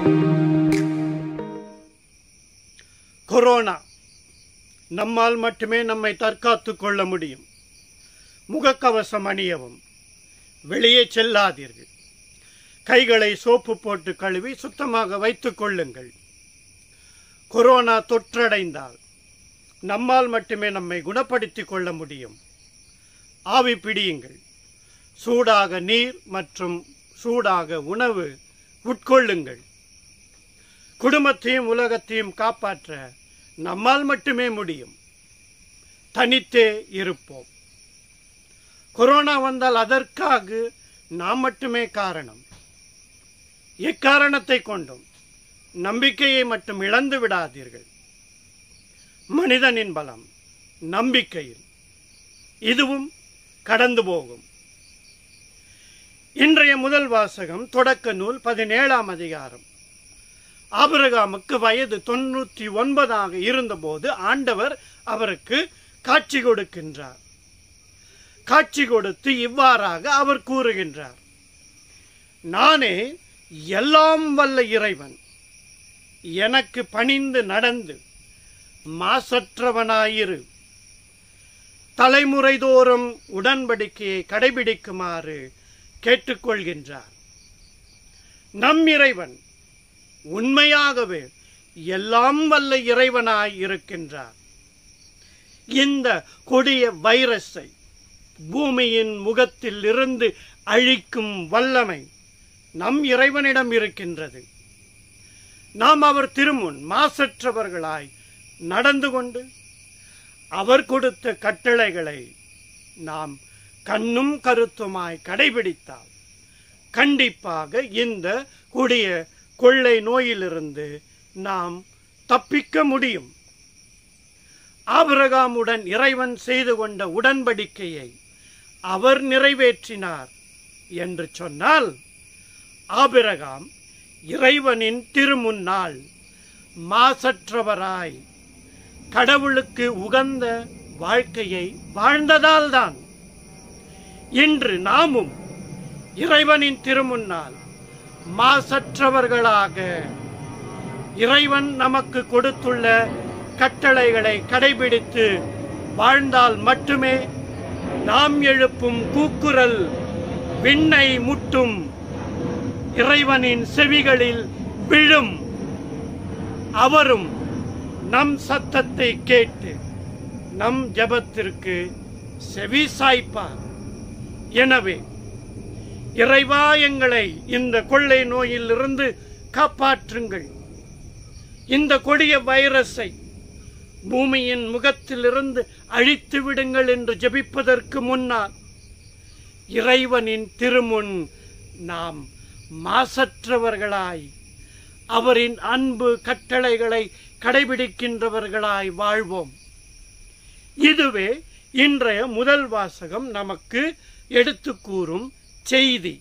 corona நம்மால் மட்டுமே நம்மை தற்காத்துக் கொள்ள முடியும் முகக்கவசம் அணியவும் வெளியே செல்லாதீர்கள் கைகளை சோப்பு போட்டு கழுவி சுத்தமாக வைத்துக் கொள்ளுங்கள் கொரோனா தொற்றடைந்தால் நம்மால் மட்டுமே நம்மை குணப்படுத்திக் கொள்ள முடியும் ஆவி பிடியுங்கள் சூடாக நீர் மற்றும் சூடாக உணவு உட்கொள்ளுங்கள் குடும்பத்தையும் உலகத்தையும் காப்பாற்ற நம்மால் மட்டுமே முடியும் தனித்தே இருப்போம் கொரோனா வந்தால் அதற்காக நாம் மட்டுமே காரணம் எக்காரணத்தை கொண்டும் நம்பிக்கையை மட்டும் இழந்து விடாதீர்கள் மனிதனின் பலம் நம்பிக்கையில் இதுவும் கடந்து போகும் இன்றைய முதல் வாசகம் தொடக்க நூல் பதினேழாம் அதிகாரம் ஆபிரகாமுக்கு வயது தொண்ணூற்றி ஒன்பதாக இருந்தபோது ஆண்டவர் அவருக்கு காட்சி கொடுக்கின்றார் காட்சி கொடுத்து இவ்வாறாக அவர் கூறுகின்றார் நானே எல்லாம் வல்ல இறைவன் எனக்கு பணிந்து நடந்து மாசற்றவனாயிரு தலைமுறை தோறும் உடன்படிக்கையை கடைபிடிக்குமாறு கேட்டுக்கொள்கின்றார் நம் இறைவன் உண்மையாகவே எல்லாம் வல்ல இறைவனாய் இருக்கின்றார் இந்த கொடிய வைரஸை பூமியின் முகத்தில் இருந்து அழிக்கும் வல்லமை நம் இறைவனிடம் இருக்கின்றது நாம் அவர் திருமுன் மாசற்றவர்களாய் நடந்து கொண்டு அவர் கொடுத்த கட்டளைகளை நாம் கண்ணும் கருத்துமாய் கடைபிடித்தால் கண்டிப்பாக இந்த கொடிய கொள்ளை நோயிலிருந்து நாம் தப்பிக்க முடியும் ஆபிரகாமுடன் இறைவன் செய்து கொண்ட உடன்படிக்கையை அவர் நிறைவேற்றினார் என்று சொன்னால் ஆபிரகாம் இறைவனின் திருமுன்னால் மாசற்றவராய் கடவுளுக்கு உகந்த வாழ்க்கையை வாழ்ந்ததால்தான் இன்று நாமும் இறைவனின் திருமுன்னால் மாசற்றவர்களாக இறைவன் நமக்கு கொடுத்துள்ள கட்டளைகளை கடைபிடித்து வாழ்ந்தால் மட்டுமே நாம் எழுப்பும் கூக்குரல் விண்ணை முட்டும் இறைவனின் செவிகளில் விழும் அவரும் நம் சத்தத்தை கேட்டு நம் ஜபத்திற்கு செவி சாய்ப்பார் எனவே இறைவா எங்களை இந்த கொள்ளை நோயிலிருந்து காப்பாற்றுங்கள் இந்த கொடிய வைரஸை பூமியின் முகத்திலிருந்து அழித்து விடுங்கள் என்று ஜெபிப்பதற்கு முன்னால் இறைவனின் திருமுன் நாம் மாசற்றவர்களாய் அவரின் அன்பு கட்டளைகளை கடைபிடிக்கின்றவர்களாய் வாழ்வோம் இதுவே இன்றைய முதல் வாசகம் நமக்கு எடுத்து கூறும் செய்தி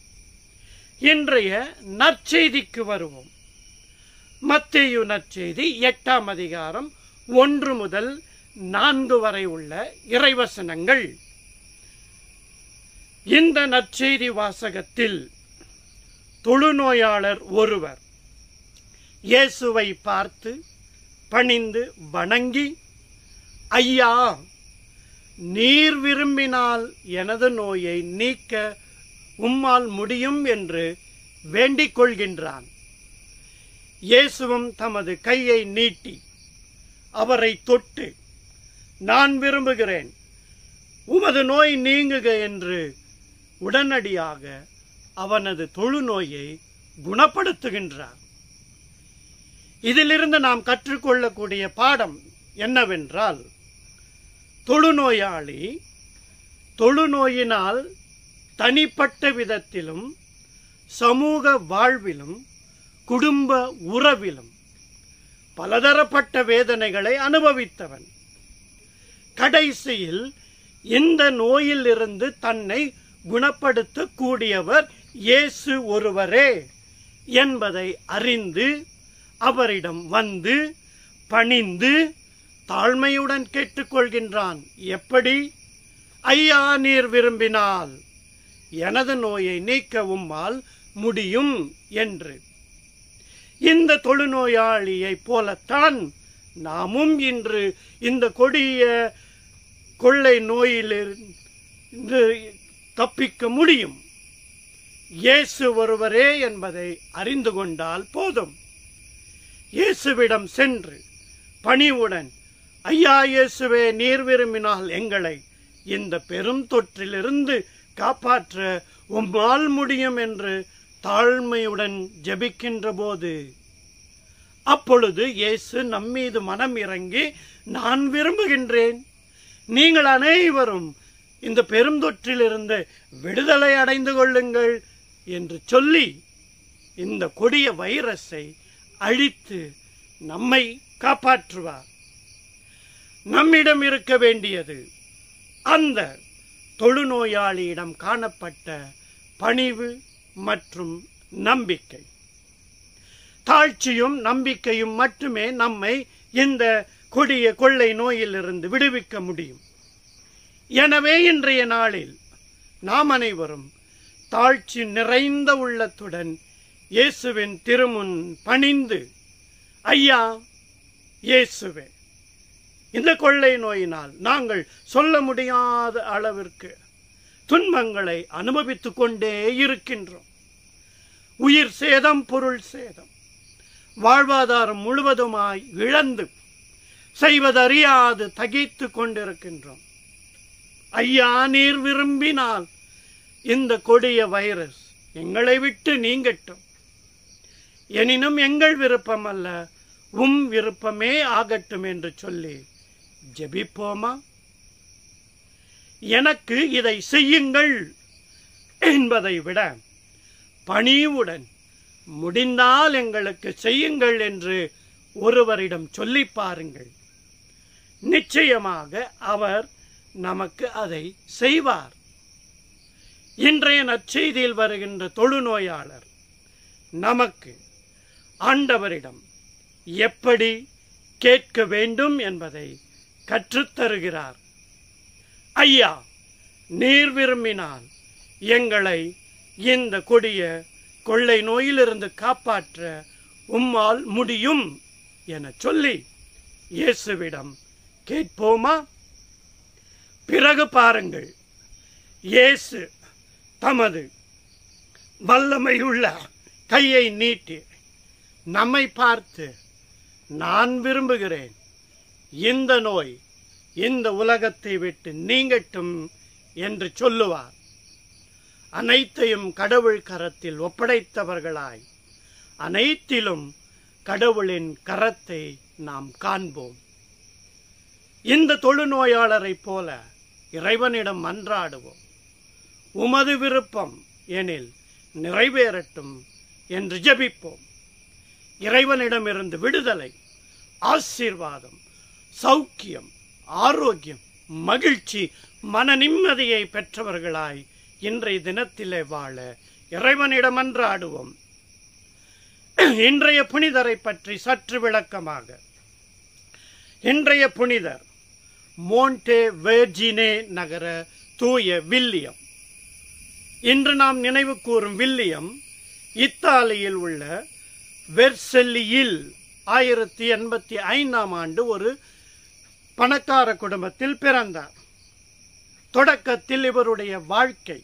இன்றைய நற்செய்திக்கு வருவோம் மத்தேயு நற்செய்தி எட்டாம் அதிகாரம் ஒன்று முதல் நான்கு வரை உள்ள இறைவசனங்கள் இந்த நற்செய்தி வாசகத்தில் தொழுநோயாளர் ஒருவர் இயேசுவை பார்த்து பணிந்து வணங்கி ஐயா நீர் விரும்பினால் எனது நோயை நீக்க உம்மால் முடியும் என்று வேண்டிக் கொள்கின்றான் இயேசுவும் தமது கையை நீட்டி அவரை தொட்டு நான் விரும்புகிறேன் உமது நோய் நீங்குக என்று உடனடியாக அவனது தொழுநோயை குணப்படுத்துகின்றார் இதிலிருந்து நாம் கற்றுக்கொள்ளக்கூடிய பாடம் என்னவென்றால் தொழுநோயாளி தொழுநோயினால் தனிப்பட்ட விதத்திலும் சமூக வாழ்விலும் குடும்ப உறவிலும் பலதரப்பட்ட வேதனைகளை அனுபவித்தவன் கடைசியில் இந்த நோயிலிருந்து தன்னை குணப்படுத்த கூடியவர் இயேசு ஒருவரே என்பதை அறிந்து அவரிடம் வந்து பணிந்து தாழ்மையுடன் கேட்டுக்கொள்கின்றான் எப்படி ஐயா நீர் விரும்பினால் எனது நோயை நீக்க உம்மால் முடியும் என்று இந்த தொழுநோயாளியைப் போலத்தான் நாமும் இன்று இந்த கொடிய கொள்ளை நோயிலிருந்து தப்பிக்க முடியும் இயேசு ஒருவரே என்பதை அறிந்து கொண்டால் போதும் இயேசுவிடம் சென்று பணிவுடன் ஐயா இயேசுவே நீர் விரும்பினால் எங்களை இந்த பெரும் தொற்றிலிருந்து காப்பாற்ற உம்மால் முடியும் என்று தாழ்மையுடன் ஜெபிக்கின்ற போது அப்பொழுது இயேசு நம்மீது மனம் இறங்கி நான் விரும்புகின்றேன் நீங்கள் அனைவரும் இந்த பெருந்தொற்றிலிருந்து விடுதலை அடைந்து கொள்ளுங்கள் என்று சொல்லி இந்த கொடிய வைரஸை அழித்து நம்மை காப்பாற்றுவார் நம்மிடம் இருக்க வேண்டியது அந்த தொழுநோயாளியிடம் காணப்பட்ட பணிவு மற்றும் நம்பிக்கை தாழ்ச்சியும் நம்பிக்கையும் மட்டுமே நம்மை இந்த கொடிய கொள்ளை நோயிலிருந்து விடுவிக்க முடியும் எனவே இன்றைய நாளில் நாம் அனைவரும் தாழ்ச்சி நிறைந்த உள்ளத்துடன் இயேசுவின் திருமுன் பணிந்து ஐயா இயேசுவே இந்த கொள்ளை நோயினால் நாங்கள் சொல்ல முடியாத அளவிற்கு துன்பங்களை அனுபவித்துக் கொண்டே இருக்கின்றோம் உயிர் சேதம் பொருள் சேதம் வாழ்வாதாரம் முழுவதுமாய் இழந்து செய்வதறியாது தகித்து கொண்டிருக்கின்றோம் ஐயா நீர் விரும்பினால் இந்த கொடிய வைரஸ் எங்களை விட்டு நீங்கட்டும் எனினும் எங்கள் விருப்பம் அல்ல உம் விருப்பமே ஆகட்டும் என்று சொல்லி ஜெபிப்போமா எனக்கு இதை செய்யுங்கள் என்பதை விட பணிவுடன் முடிந்தால் எங்களுக்கு செய்யுங்கள் என்று ஒருவரிடம் சொல்லி பாருங்கள் நிச்சயமாக அவர் நமக்கு அதை செய்வார் இன்றைய நற்செய்தியில் வருகின்ற தொழுநோயாளர் நமக்கு ஆண்டவரிடம் எப்படி கேட்க வேண்டும் என்பதை கற்றுத்தருகிறார் ஐயா நீர் விரும்பினால் எங்களை இந்த கொடிய கொள்ளை நோயிலிருந்து காப்பாற்ற உம்மால் முடியும் என சொல்லி இயேசுவிடம் கேட்போமா பிறகு பாருங்கள் இயேசு தமது வல்லமையுள்ள கையை நீட்டி நம்மை பார்த்து நான் விரும்புகிறேன் இந்த நோய் இந்த உலகத்தை விட்டு நீங்கட்டும் என்று சொல்லுவார் அனைத்தையும் கடவுள் கரத்தில் ஒப்படைத்தவர்களாய் அனைத்திலும் கடவுளின் கரத்தை நாம் காண்போம் இந்த தொழுநோயாளரைப் போல இறைவனிடம் மன்றாடுவோம் உமது விருப்பம் எனில் நிறைவேறட்டும் என்று ஜெபிப்போம் இறைவனிடமிருந்து விடுதலை ஆசீர்வாதம் சௌக்கியம் ஆரோக்கியம் மகிழ்ச்சி மன நிம்மதியை பெற்றவர்களாய் இன்றைய தினத்திலே வாழ இறைவனிடம் அன்றாடுவோம் இன்றைய புனிதரை பற்றி சற்று விளக்கமாக இன்றைய புனிதர் மோண்டே வெர்ஜினே நகர தூய வில்லியம் இன்று நாம் நினைவு கூறும் வில்லியம் இத்தாலியில் உள்ள வெர்செல்லியில் ஆயிரத்தி எண்பத்தி ஐந்தாம் ஆண்டு ஒரு பணக்கார குடும்பத்தில் பிறந்தார் தொடக்கத்தில் இவருடைய வாழ்க்கை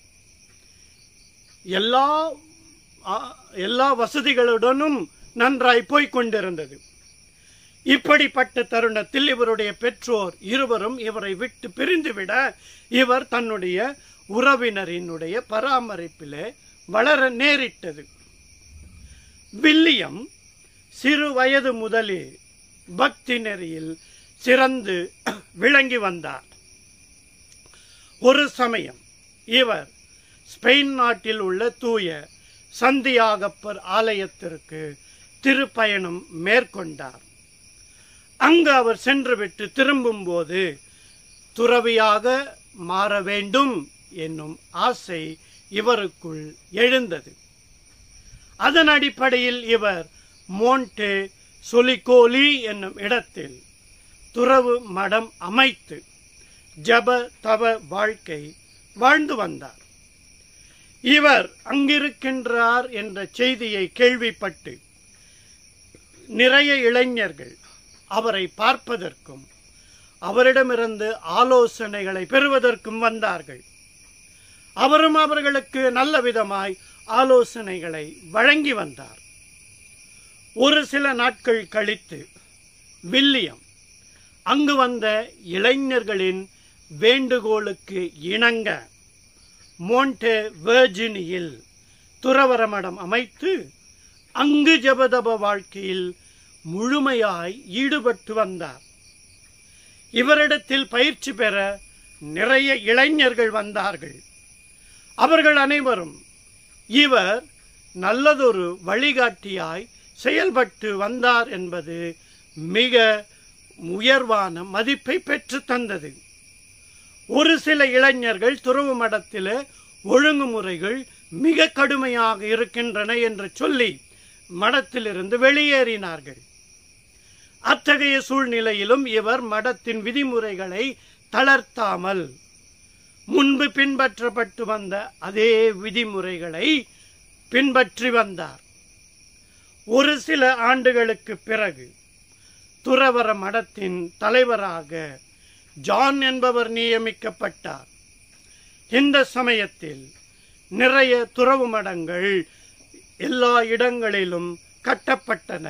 எல்லா ஆ, எல்லா வசதிகளுடனும் நன்றாய் போய்க் கொண்டிருந்தது இப்படிப்பட்ட தருணத்தில் இவருடைய பெற்றோர் இருவரும் இவரை விட்டு பிரிந்துவிட இவர் தன்னுடைய உறவினரினுடைய பராமரிப்பிலே வளர நேரிட்டது வில்லியம் சிறு வயது முதலே பக்தி நெறியில் சிறந்து விளங்கி வந்தார் ஒரு சமயம் இவர் ஸ்பெயின் நாட்டில் உள்ள தூய சந்தியாகப்பர் ஆலயத்திற்கு திருப்பயணம் மேற்கொண்டார் அங்கு அவர் சென்றுவிட்டு திரும்பும்போது துறவியாக மாற வேண்டும் என்னும் ஆசை இவருக்குள் எழுந்தது அதன் அடிப்படையில் இவர் மோண்டே சொலிகோலி என்னும் இடத்தில் துறவு மடம் அமைத்து ஜப தவ வாழ்க்கை வாழ்ந்து வந்தார் இவர் அங்கிருக்கின்றார் என்ற செய்தியை கேள்விப்பட்டு நிறைய இளைஞர்கள் அவரை பார்ப்பதற்கும் அவரிடமிருந்து ஆலோசனைகளை பெறுவதற்கும் வந்தார்கள் அவரும் அவர்களுக்கு நல்ல விதமாய் ஆலோசனைகளை வழங்கி வந்தார் ஒரு சில நாட்கள் கழித்து வில்லியம் அங்கு வந்த இளைஞர்களின் வேண்டுகோளுக்கு இணங்க மோண்டே வெர்ஜினியில் துறவர மடம் அமைத்து அங்கு ஜபதப வாழ்க்கையில் முழுமையாய் ஈடுபட்டு வந்தார் இவரிடத்தில் பயிற்சி பெற நிறைய இளைஞர்கள் வந்தார்கள் அவர்கள் அனைவரும் இவர் நல்லதொரு வழிகாட்டியாய் செயல்பட்டு வந்தார் என்பது மிக உயர்வான மதிப்பை பெற்று தந்தது ஒரு சில இளைஞர்கள் துறவு மடத்தில ஒழுங்குமுறைகள் மிக கடுமையாக இருக்கின்றன என்று சொல்லி மடத்திலிருந்து வெளியேறினார்கள் அத்தகைய சூழ்நிலையிலும் இவர் மடத்தின் விதிமுறைகளை தளர்த்தாமல் முன்பு பின்பற்றப்பட்டு வந்த அதே விதிமுறைகளை பின்பற்றி வந்தார் ஒரு சில ஆண்டுகளுக்கு பிறகு துறவர மடத்தின் தலைவராக ஜான் என்பவர் நியமிக்கப்பட்டார் இந்த சமயத்தில் நிறைய துறவு மடங்கள் எல்லா இடங்களிலும் கட்டப்பட்டன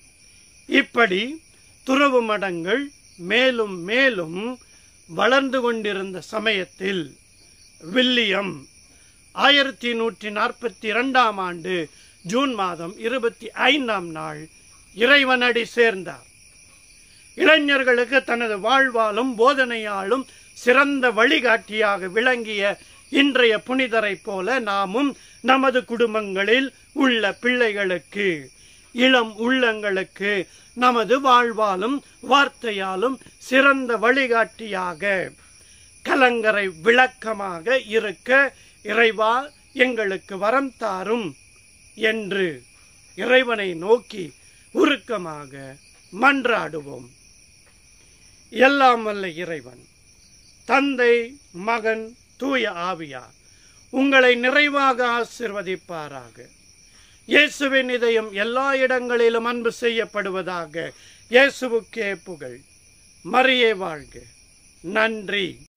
இப்படி துறவு மடங்கள் மேலும் மேலும் வளர்ந்து கொண்டிருந்த சமயத்தில் வில்லியம் ஆயிரத்தி நூற்றி நாற்பத்தி இரண்டாம் ஆண்டு ஜூன் மாதம் இருபத்தி ஐந்தாம் நாள் இறைவனடி சேர்ந்தார் இளைஞர்களுக்கு தனது வாழ்வாலும் போதனையாலும் சிறந்த வழிகாட்டியாக விளங்கிய இன்றைய புனிதரைப் போல நாமும் நமது குடும்பங்களில் உள்ள பிள்ளைகளுக்கு இளம் உள்ளங்களுக்கு நமது வாழ்வாலும் வார்த்தையாலும் சிறந்த வழிகாட்டியாக கலங்கரை விளக்கமாக இருக்க இறைவா எங்களுக்கு வரம் தாரும் என்று இறைவனை நோக்கி உருக்கமாக மன்றாடுவோம் எல்லாம் வல்ல இறைவன் தந்தை மகன் தூய ஆவியார் உங்களை நிறைவாக ஆசிர்வதிப்பாராக இயேசுவின் இதயம் எல்லா இடங்களிலும் அன்பு செய்யப்படுவதாக இயேசுவுக்கே புகழ் மரியே வாழ்க நன்றி